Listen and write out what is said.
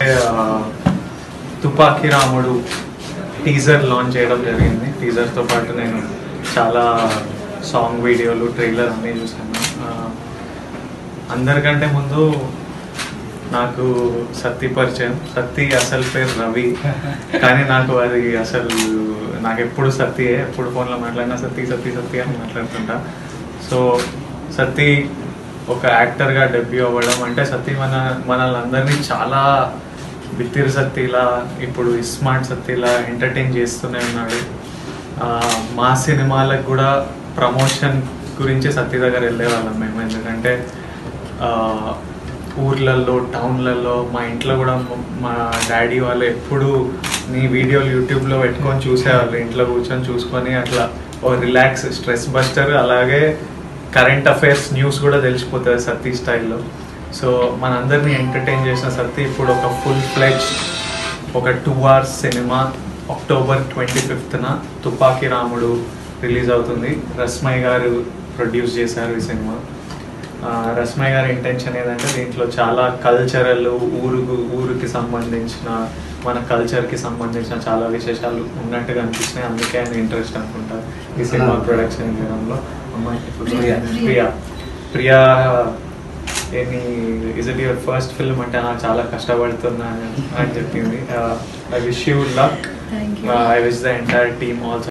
ఆ, తుపాకీ రాముడు టీజర్ లాంచ్ చేయడం జరిగింది టీజర్తో పాటు నేను చాలా సాంగ్ వీడియోలు ట్రైలర్ అన్నీ చూసాను ఆ, అందరికంటే ముందు నాకు సత్తి పరిచయం సత్తి అసలు పేరు రవి కానీ నాకు అది అసలు నాకు ఎప్పుడు సత్తియే ఎప్పుడు ఫోన్లో మాట్లాడినా సత్తి సత్తి సత్తి అని మాట్లాడుతుంటా సో సత్తి ఒక యాక్టర్గా డెబ్యూ అవ్వడం అంటే సత్తి మన మనల్ని అందరినీ చాలా బిత్తిరి సత్తిలా ఇప్పుడు ఇస్మార్ట్ సత్తిలా ఎంటర్టైన్ చేస్తూనే ఉన్నాడు ఆ, మా సినిమాలకు కూడా ప్రమోషన్ గురించి సత్తి దగ్గర వెళ్ళేవాళ్ళం మేము ఎందుకంటే ఆ, ఊర్లలో టౌన్లలో మా ఇంట్లో కూడా మ- మా డాడీ వాళ్ళు ఎప్పుడు నీ వీడియోలు యూట్యూబ్లో పెట్టుకొని చూసేవాళ్ళు ఇంట్లో కూర్చొని చూసుకొని అట్లా ఓ రిలాక్స్ స్ట్రెస్ బస్టర్ అలాగే కరెంట్ అఫైర్స్ న్యూస్ కూడా తెలిసిపోతుంది సతీ స్టైల్లో సో మనందరినీ ఎంటర్టైన్ చేసిన సతీ ఇప్పుడు ఒక ఫుల్ ఫ్లెజ్ ఒక two hours cinema October twenty ఫిఫ్త్న తుపాకీ రాముడు రిలీజ్ అవుతుంది రస్మయ్య గారు ప్రొడ్యూస్ చేశారు ఈ సినిమా ఆ, రస్మయ్య గారి ఇంటెన్షన్ ఏదంటే దీంట్లో చాలా కల్చరల్ ఊరు ఊరికి సంబంధించిన మన కల్చర్కి సంబంధించిన చాలా విశేషాలు ఉన్నట్టుగా అనిపించినాయి అందుకే ఆయన ఇంట్రెస్ట్ అనుకుంటా ఈ సినిమా ప్రొడక్షన్ చేయడంలో అమ్మాయి ఇప్పుడు Priya. Priya Priya any is it your first film అంటే నాకు చాలా కష్టపడుతున్నా అని చెప్పింది I wish you luck Thank you. I wish the entire team also